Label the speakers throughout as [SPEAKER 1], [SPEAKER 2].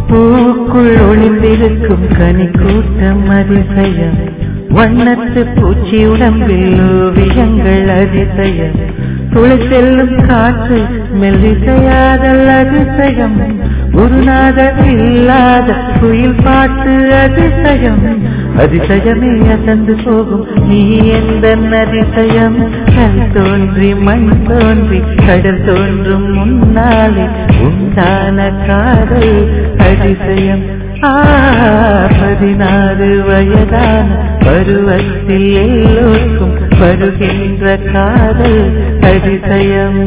[SPEAKER 1] பூக்குள் ஒளிந்திருக்கும் கனி கூட்டம் அதிசயம் வண்ணத்து பூச்சி உடம்பில் ஓவியங்கள் அதிசயம் துளி செல்லும் காற்று மெல்லிசையாதல் அதிசயம் குருநாதர் இல்லாத குயில் பாட்டு அதிசயம் அதிசயமே அசந்து போகும் நீ எந்த அதிசயம் கல் தோன்றி மண் தோன்றி கடல் தோன்றும் முன்னாலே உண்டான காதல் அதிசயம் ஆ பதினாறு வயதான பருவத்தில் எல்லோருக்கும் வருகின்ற காதல் அதிசயம்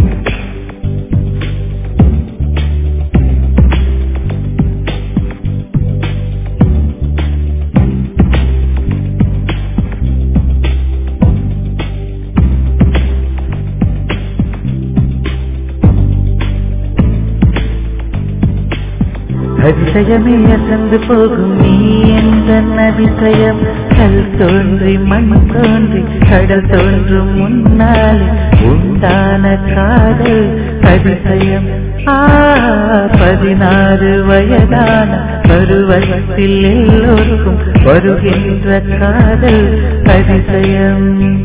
[SPEAKER 1] அதிசயமே அசந்து போகும் நீ எந்த அதிசயம் கல் தோன்றி மண் தோன்றி கடல் தோன்றும் முன்னாலே உண்டான காதல் அதிசயம் ஆ பதினாறு வயதான பருவத்தில் எல்லோருக்கும் வருகின்ற காதல் அதிசயம்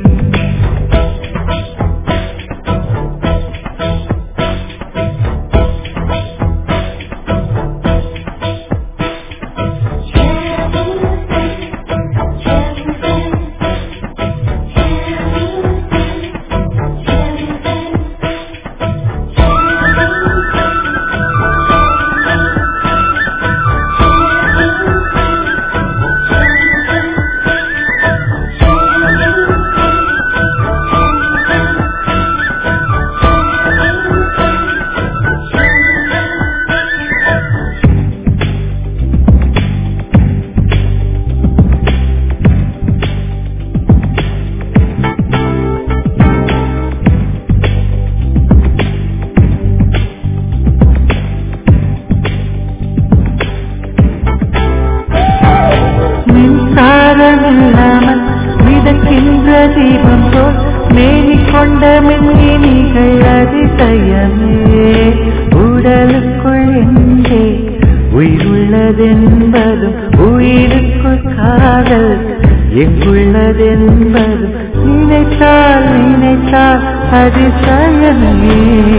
[SPEAKER 1] மின்சாரம் இல்லாமல் மிதக்கின்ற தீபம் போல் மேனி கொண்ட மின்னினிகள் அதிசயமே உடலுக்குள் எங்கே உயிருள்ளதென்பதும் உயிருக்குள் காதல் எங்குள்ளதென்பதும் நினைத்தால் நினைத்தால் அதிசயமே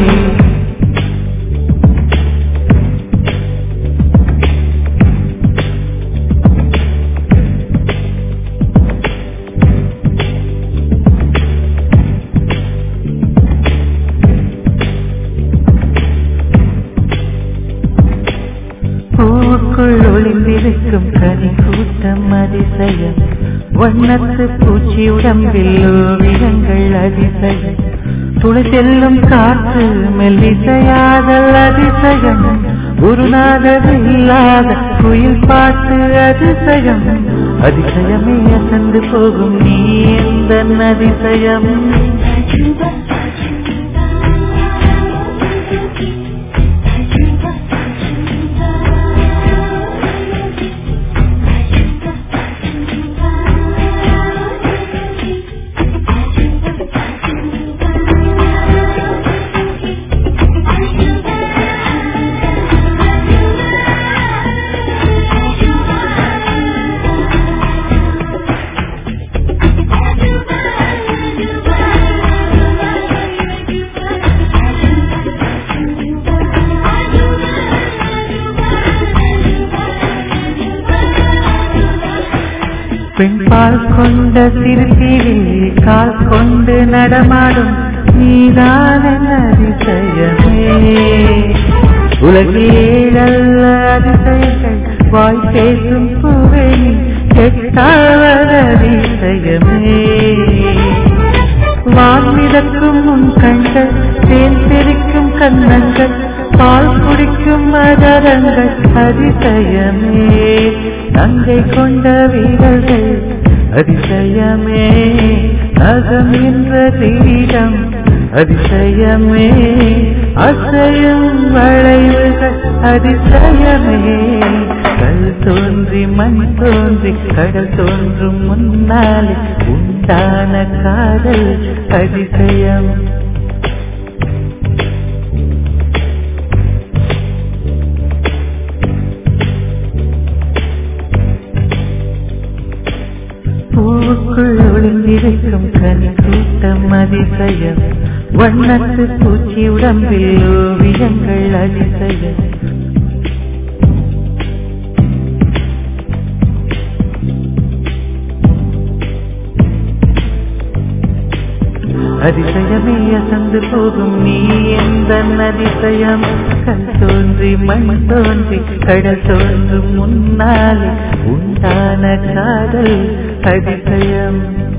[SPEAKER 1] பூவுக்குள் ஒளிந்திருக்கும் கனி கூட்டம் அதிசயம் வண்ணத்து பூச்சி உடம்பில் ஓவியங்கள் அதிசயம் துளி செல்லும் காற்று மெல்லிசையாதல் அதிசயம் குருநாதர் இல்லாத குயில் பாட்டு அதிசயம் அதிசயமே அசந்து போகும் நீ எந்த அதிசயம் பெண்பால் கொண்ட சிறுகிலே கால் கொண்டு நடமாடும் நீதான் என் அதிசயமே உலகேழல்ல அதிசயங்கள் வாய் பேசும் புவனி எட்டாவது அதிசயமே வான்மிதக்கும் உன் கண்கள் தேன் தெரிக்கும் கன்னங்கள் பால் குடிக்கும் மதரங்கள் அதிசயமே நங்கை கொண்ட வீரர்கள் அதிசயமே நகம் என்ற கிரீடம் அதிசயமே அசையும் வளைவுகள் அதிசயமே கல் தோன்றி மண் தோன்றி கடல் தோன்றும் முன்னாலே உண்டான காதல் அதிசயம் இருக்கும் கனி கூட்டம் அதிசயம் வண்ணத்து பூச்சி உடம்பில் ஓவியங்கள் அதிசயம் அதிசயமே அசந்து போகும் நீ எந்த அதிசயம் கண் தோன்றி மண் தோன்றி கடல் தோன்றும் முன்னாலே உண்டான காதல் அதிசயம்